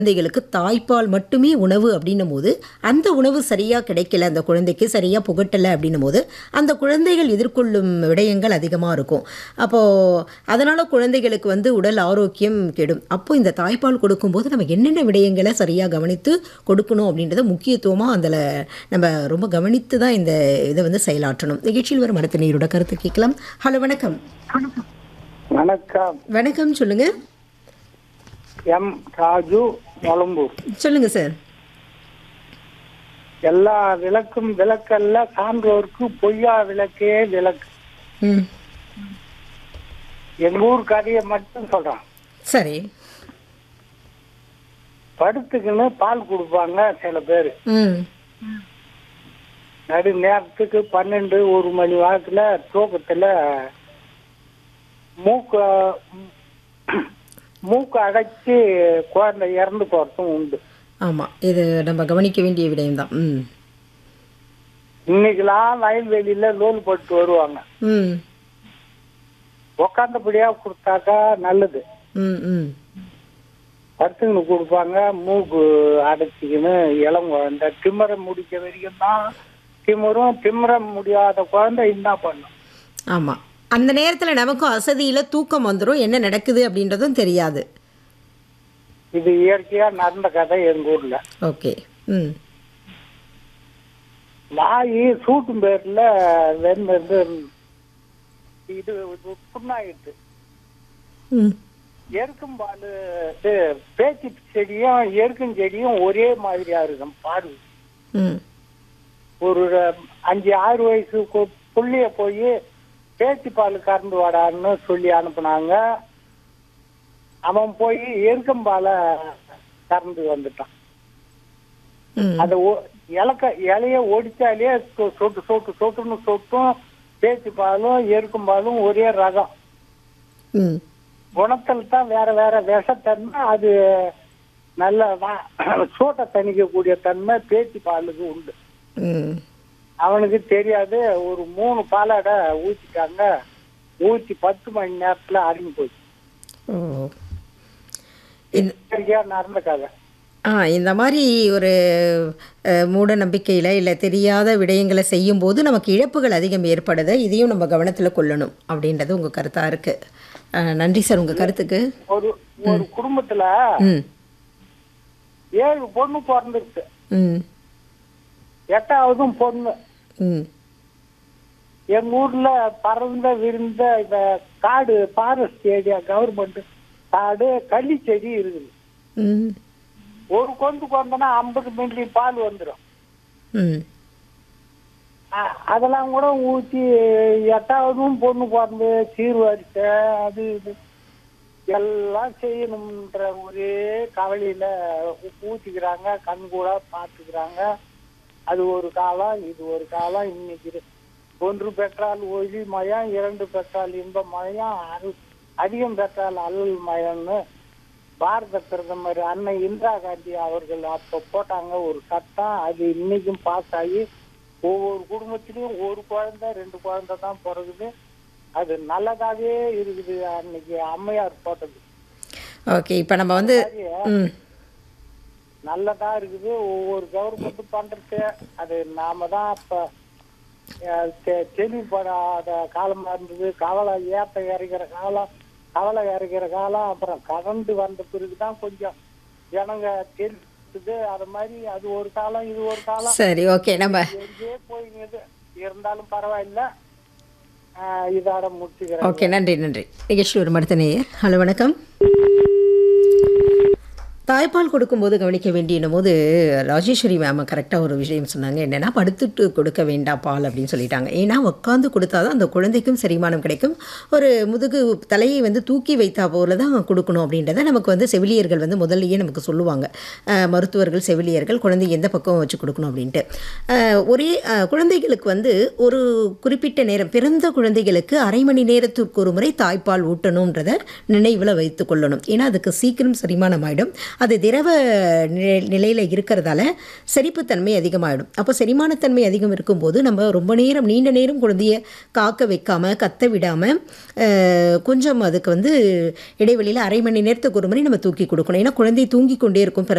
குழந்தைகளுக்கு தாய்ப்பால் மட்டுமே உணவு அப்படின்னும் போது அந்த உணவு சரியாக கிடைக்கல அந்த குழந்தைக்கு சரியாக புகட்டலை அப்படின்னும் போது அந்த குழந்தைகள் எதிர்கொள்ளும் விடயங்கள் அதிகமாக இருக்கும் அப்போது அதனால் குழந்தைகளுக்கு வந்து உடல் ஆரோக்கியம் கெடும் அப்போ இந்த தாய்ப்பால் கொடுக்கும்போது நம்ம என்னென்ன விடயங்களை சரியாக கவனித்து கொடுக்கணும் அப்படின்றத முக்கியத்துவமாக அதில் நம்ம ரொம்ப கவனித்து தான் இந்த இதை வந்து செயலாற்றணும் நிகழ்ச்சியில் வரும் அடுத்த நீரோட கருத்து கேட்கலாம் ஹலோ வணக்கம் வணக்கம் வணக்கம் சொல்லுங்கள் எம் ராஜு மொளம்பூர் சொல்லுங்கள் சார் எல்லா விளக்கும் விளக்கல்ல சான்றோருக்கு பொய்யா விளக்கே விளக்கு ம் எங்க ஊர் கதையை மட்டும் சொல்றேன் சரி படுத்துக்குன்னு பால் கொடுப்பாங்க சில பேர் ம் நடு நேரத்துக்கு பன்னெண்டு ஒரு மணி வாரத்துல தூக்கத்துல மூக்க மூக்கு அடைச்சி குழந்தை இறந்து போறதும் உண்டு ஆமாம் இது நம்ம கவனிக்க வேண்டிய விடயம்தான் ம் இன்னைக்கெல்லாம் வயல்வெளியில லோல் போட்டு வருவாங்க ம் உக்காந்தபடியா கொடுத்தாக்கா நல்லது ம் ம் படுத்துக்கின்னு கொடுப்பாங்க மூக்கு அடைச்சிக்கின்னு இளம் குழந்தை திமிர முடிக்க வரைக்கும் தான் திமிரும் திமிர முடியாத குழந்தை என்ன பண்ணும் ஆமாம் அந்த நேரத்தில் நமக்கும் அசதியில் தூக்கம் வந்துடும் என்ன நடக்குது அப்படின்றதும் தெரியாது இது இயற்கையா நடந்த கதை எங்க ஊர்ல ஓகே ம் நாய் சூட்டும் பேர்ல வெந்து இது இது புண்ணாயிட்டு ம் எருக்கும் பால் இது பேச்சு செடியும் எருக்கும் செடியும் ஒரே மாதிரியா இருக்கும் பாடு ம் ஒரு அஞ்சு ஆறு வயசு கு- புள்ளைய போய் பேச்சு பால் கறந்து வாடான்னு சொல்லி அனுப்புனாங்க அவன் போய் எருக்கம்பாலை கறந்து வந்துட்டான் ம் அந்த ஒ- இலக்க இலைய ஒடிச்சாலே சொ- சொட்டு சொட்டு சொட்டுன்னு சொட்டும் பேச்சு பாலும் எருக்கும் பாலும் ஒரே ரகம் ம் குணத்துல தான் வேற வேற விஷத்தன்மை அது நல்ல வா- சூட்டை தணிக்கக்கூடிய தன்மை பேச்சு பாலுக்கு உண்டு ம் அவனுக்கு தெரியாது ஒரு மூணு பாலாடை ஊத்திட்டாங்க ஊத்தி பத்து மணி நேரத்துல அடங்கி போச்சு ஓ இந்த சரியா நடந்த கதை ஆ இந்த மாதிரி ஒரு அஹ், மூட நம்பிக்கையில் இல்லை தெரியாத விடயங்களை செய்யும்போது நமக்கு இழப்புகள் அதிகம் ஏற்படுது இதையும் நம்ம கவனத்தில் கொள்ளணும் அப்படின்றது உங்கள் கருத்தாக இருக்குது நன்றி சார் உங்கள் கருத்துக்கு ஒரு ஒரு குடும்பத்துல ம் ஏழு பொண்ணு பிறந்துருச்சு ம் எட்டாவதும் பொண்ணு ம் எங்க ஊர்ல பறந்த விருந்த இந்த காடு ஃபாரஸ்ட் ஏரியா கவர்மெண்ட் காடு கள்ளி செடி இருக்குது ம் ஒரு கொண்டு கொண்டனா ஐம்பது மில்லி பால் வந்துடும் ம் அதெல்லாம் கூட ஊத்தி எட்டாவதும் பொண்ணு பிறந்து சீர்வரிசை அது இது எல்லாம் செய்யணும்ன்ற ஒரே கவலையில ஊ- ஊத்திக்கிறாங்க கண் கூட பாத்துக்கிறாங்க அது ஒரு காலம் இது ஒரு காலம் இன்னைக்கு இரு- ஒன்று பெற்றால் ஒளி மயம் இரண்டு பெற்றால் இன்ப மயம் அரு அதிகம் பெற்றால் அல்லல் மயம்னு பாரத பிரதமர் அன்னை இந்திரா காந்தி அவர்கள் அப்ப போட்டாங்க ஒரு சட்டம் அது இன்னைக்கும் பாஸ் ஆகி ஒவ்வொரு குடும்பத்திலயும் ஒரு குழந்தை ரெண்டு குழந்தை தான் பிறகுது அது நல்லதாவே இருக்குது அன்னைக்கு அம்மையார் போட்டது ஓகே இப்போ நம்ம வந்து ம் நல்லதா இருக்குது ஒவ்வொரு கவர்மெண்ட் பண்றது அது நாம தான் அப்ப அஹ், தெ- தெளிவுபடாத காலமா இருந்தது கவலை ஏத்த இறக்கிற காலம் கவலை இறக்கிற காலம் அப்புறம் கரண்ட் வந்த பிறகுதான் கொஞ்சம் ஜனங்க தெரிஞ்சுது அது மாதிரி அது ஒரு காலம் இது ஒரு காலம் சரி ஓகே நம்ம எங்கேயே போயிங்க இருந்தாலும் பரவாயில்ல அஹ், இதோட முடிச்சுக்கிறேன் ஓகே நன்றி நன்றி நிகழ்ச்சி ஒரு மடுத்த நேயர் ஹலோ வணக்கம் தாய்ப்பால் கொடுக்கும்போது கவனிக்க வேண்டியனும் போது ராஜேஸ்வரி மேம் கரெக்டாக ஒரு விஷயம் சொன்னாங்க என்னென்னா படுத்துட்டு கொடுக்க வேண்டாம் பால் அப்படின்னு சொல்லிட்டாங்க ஏன்னா உட்காந்து கொடுத்தா தான் அந்த குழந்தைக்கும் செரிமானம் கிடைக்கும் ஒரு முதுகு தலையை வந்து தூக்கி வைத்தா போல தான் கொடுக்கணும் அப்படின்றத நமக்கு வந்து செவிலியர்கள் வந்து முதல்லயே நமக்கு சொல்லுவாங்க அஹ், மருத்துவர்கள் செவிலியர்கள் குழந்தை எந்த பக்கம் வச்சு கொடுக்கணும் அப்படின்ட்டு அஹ், ஒரே அஹ், குழந்தைகளுக்கு வந்து ஒரு குறிப்பிட்ட நேரம் பிறந்த குழந்தைகளுக்கு அரை மணி நேரத்திற்கு ஒரு முறை தாய்ப்பால் ஊட்டணுன்றத நினைவில் வைத்து கொள்ளணும் ஏன்னா அதுக்கு சீக்கிரம் செரிமானம் ஆகிடும் அது திரவ நிலையில் இருக்கிறதால செரிப்புத்தன்மை அதிகமாகிடும் அப்போ செரிமானத்தன்மை அதிகம் இருக்கும்போது நம்ம ரொம்ப நேரம் நீண்ட நேரம் குழந்தைய காக்க வைக்காமல் கத்த விடாமல் கொஞ்சம் அதுக்கு வந்து இடைவெளியில் அரை மணி நேரத்துக்கு ஒரு முறை நம்ம தூக்கி கொடுக்கணும் ஏன்னா குழந்தை தூங்கி கொண்டே இருக்கும் பிற